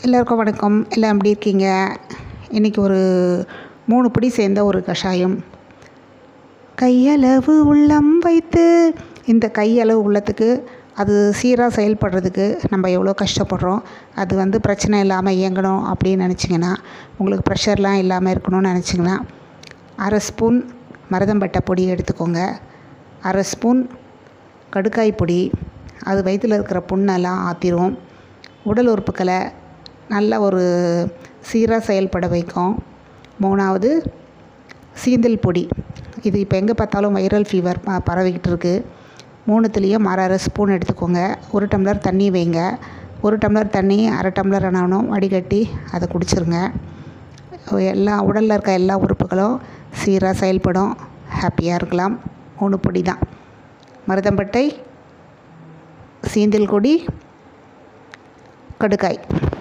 எல்லோருக்கும் வணக்கம் எல்லாம் எப்படி இருக்கீங்க இன்றைக்கி ஒரு மூணு பிடி சேர்ந்த ஒரு கஷாயம் கையளவு உள்ளம் வைத்து இந்த கையளவு உள்ளத்துக்கு அது சீராக செயல்படுறதுக்கு நம்ம எவ்வளோ கஷ்டப்படுறோம் அது வந்து பிரச்சனை இல்லாமல் இயங்கணும் அப்படின்னு நினச்சிங்கன்னா உங்களுக்கு ப்ரெஷர்லாம் இல்லாமல் இருக்கணும்னு நினச்சிங்கன்னா அரை ஸ்பூன் மருதம்பட்டை பொடி எடுத்துக்கோங்க அரை ஸ்பூன் கடுக்காய் பொடி அது வயிற்றில் இருக்கிற புண்ணெல்லாம் ஆற்றிரும் உடல் உறுப்புக்களை நல்ல ஒரு சீராக செயல்பட வைக்கும் மூணாவது சீந்தல் பொடி இது இப்போ எங்கே பார்த்தாலும் வைரல் ஃபீவர் ப பரவிக்கிட்டு இருக்குது மூணுத்துலேயும் அரை அரை ஸ்பூன் எடுத்துக்கோங்க ஒரு டம்ளர் தண்ணி வைங்க ஒரு டம்ளர் தண்ணி அரை டம்ளர் ஆனாலும் வடிகட்டி அதை குடிச்சிருங்க எல்லா உடலில் இருக்க எல்லா உறுப்புகளும் சீராக செயல்படும் ஹாப்பியாக இருக்கலாம் மூணு பொடி தான் மருதம்பட்டை சீந்தில் கொடி கடுக்காய்